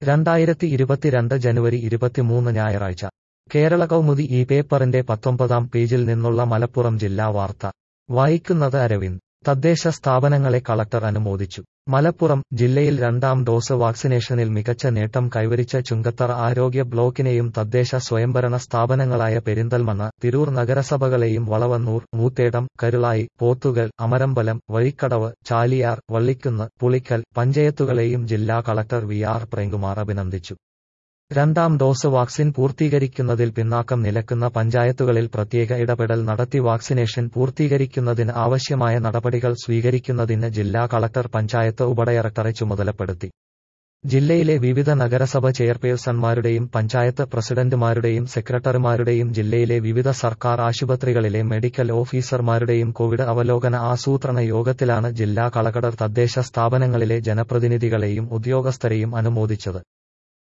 രണ്ടായിരത്തി ഇരുപത്തിരണ്ട് ജനുവരി ഇരുപത്തിമൂന്ന് ഞായറാഴ്ച കേരള കൗമുദി ഈ പേപ്പറിന്റെ പത്തൊമ്പതാം പേജിൽ നിന്നുള്ള മലപ്പുറം ജില്ലാ വാർത്ത വായിക്കുന്നത് അരവിന്ദ് തദ്ദേശ സ്ഥാപനങ്ങളെ കളക്ടർ അനുമോദിച്ചു മലപ്പുറം ജില്ലയിൽ രണ്ടാം ഡോസ് വാക്സിനേഷനിൽ മികച്ച നേട്ടം കൈവരിച്ച ചുങ്കത്തറ ആരോഗ്യ ബ്ലോക്കിനെയും തദ്ദേശ സ്വയംഭരണ സ്ഥാപനങ്ങളായ പെരിന്തൽമണ്ണ തിരൂർ നഗരസഭകളെയും വളവന്നൂർ മൂത്തേടം കരുളായി പോത്തുകൽ അമരമ്പലം വഴിക്കടവ് ചാലിയാർ വള്ളിക്കുന്ന് പുളിക്കൽ പഞ്ചായത്തുകളെയും ജില്ലാ കളക്ടർ വി ആർ പ്രേംകുമാർ അഭിനന്ദിച്ചു രണ്ടാം ഡോസ് വാക്സിൻ പൂർത്തീകരിക്കുന്നതിൽ പിന്നാക്കം നിലക്കുന്ന പഞ്ചായത്തുകളിൽ പ്രത്യേക ഇടപെടൽ നടത്തി വാക്സിനേഷൻ പൂർത്തീകരിക്കുന്നതിന് ആവശ്യമായ നടപടികൾ സ്വീകരിക്കുന്നതിന് ജില്ലാ കളക്ടർ പഞ്ചായത്ത് ഉപഡയറക്ടറെ ചുമതലപ്പെടുത്തി ജില്ലയിലെ വിവിധ നഗരസഭ ചെയർപേഴ്സൺമാരുടെയും പഞ്ചായത്ത് പ്രസിഡന്റുമാരുടെയും സെക്രട്ടറിമാരുടെയും ജില്ലയിലെ വിവിധ സർക്കാർ ആശുപത്രികളിലെ മെഡിക്കൽ ഓഫീസർമാരുടെയും കോവിഡ് അവലോകന ആസൂത്രണ യോഗത്തിലാണ് ജില്ലാ കളക്ടർ തദ്ദേശ സ്ഥാപനങ്ങളിലെ ജനപ്രതിനിധികളെയും ഉദ്യോഗസ്ഥരെയും അനുമോദിച്ചത്